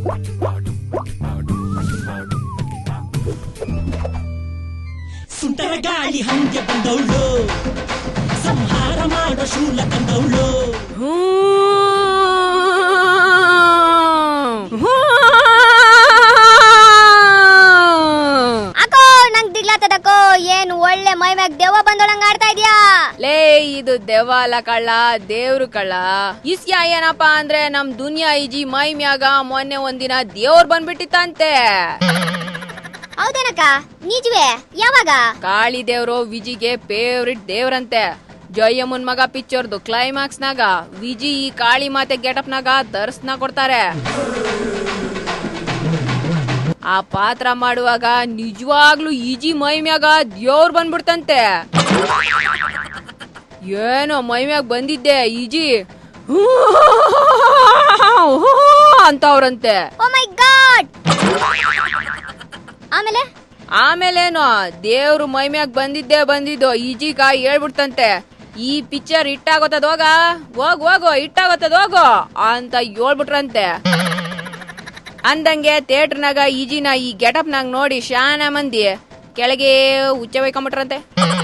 ಸುಂಟರ ಗಾಳಿ ಹಂಗೆ ಬಂದವಳು ಸಂಹಾರ ಮಾಡೋ ಶೂಲ ತಂದವಳು ಅಕ್ಕೋ ನಂಗ್ ದಿಗ್ಲಾತದಕ್ಕೋ ಏನ್ ಒಳ್ಳೆ ಮೈ ಮ್ಯಾಗ್ ದೆವ್ವ ಬಂದೋಳಂಗ ಆಡ್ತಾ ಇದ್ಯಾ ಲೇ ಇದು ದೆವ್ವ ಅಲ್ಲ ಕಳ್ಳ ದೇವ್ರು ಕಳ್ಳ ಇಸ್ಯಾ ಏನಪ್ಪ ಅಂದ್ರೆ ನಮ್ ದುನಿಯಾ ಇಜಿ ಮೈ ಮ್ಯಾಗ ಮೊನ್ನೆ ಒಂದಿನ ದೇವ್ರ್ ಬಂದ್ಬಿಟ್ಟಿತ್ತಂತೆ ಹೌದೇನಕ್ಕ ನಿಜವೇ ಯಾವಾಗ ಕಾಳಿ ದೇವ್ರು ವಿಜಿಗೆ ಫೇವ್ರಿಟ್ ದೇವ್ರಂತೆ ಜಯಮ್ಮನ್ ಮಗ ಪಿಕ್ಚರ್ದು ಕ್ಲೈಮ್ಯಾಕ್ಸ್ ನಾಗ ವಿಜಿ ಈ ಕಾಳಿ ಮಾತೆ ಗೆಟಪ್ ನಾಗ ದರ್ಶನ ಕೊಡ್ತಾರೆ ಆ ಪಾತ್ರ ಮಾಡುವಾಗ ನಿಜವಾಗ್ಲೂ ಈಜಿ ಮೈ ಮ್ಯಾಗ ದೇವ್ರ್ ಬಂದ್ಬಿಡ್ತಂತೆ ಏನೋ ಮೈ ಮ್ಯಾಗ ಬಂದಿದ್ದೆ ಈಜಿ ಅಂತವ್ರಂತೆ ಓ ಮೈ ಗಾಡ್ ಆಮೇಲೆ ಆಮೇಲೇನೋ ದೇವ್ರು ಮೈ ಮ್ಯಾಗ್ ಬಂದಿದ್ದೆ ಬಂದಿದ್ದು ಈಜೀಗ ಹೇಳ್ಬಿಡ್ತಂತೆ ಈ ಪಿಕ್ಚರ್ ಇಟ್ಟಾಗೋತದ ಹೋಗ ಹೋಗ್ ಹೋಗು ಇಟ್ಟಾಗೋತದ ಹೋಗು ಅಂತ ಹೇಳ್ಬಿಟ್ರಂತೆ ಅಂದಂಗೆ ಥಿಯೇಟರ್ನಾಗ ಈಜಿನ ಈ ಗೆಟಪ್ನಾಗ ನೋಡಿ ಶಾನ ಮಂದಿ ಕೆಳಗೆ ಹುಚ್ಚ ಬೈಕೊಂಬಿಟ್ರಂತೆ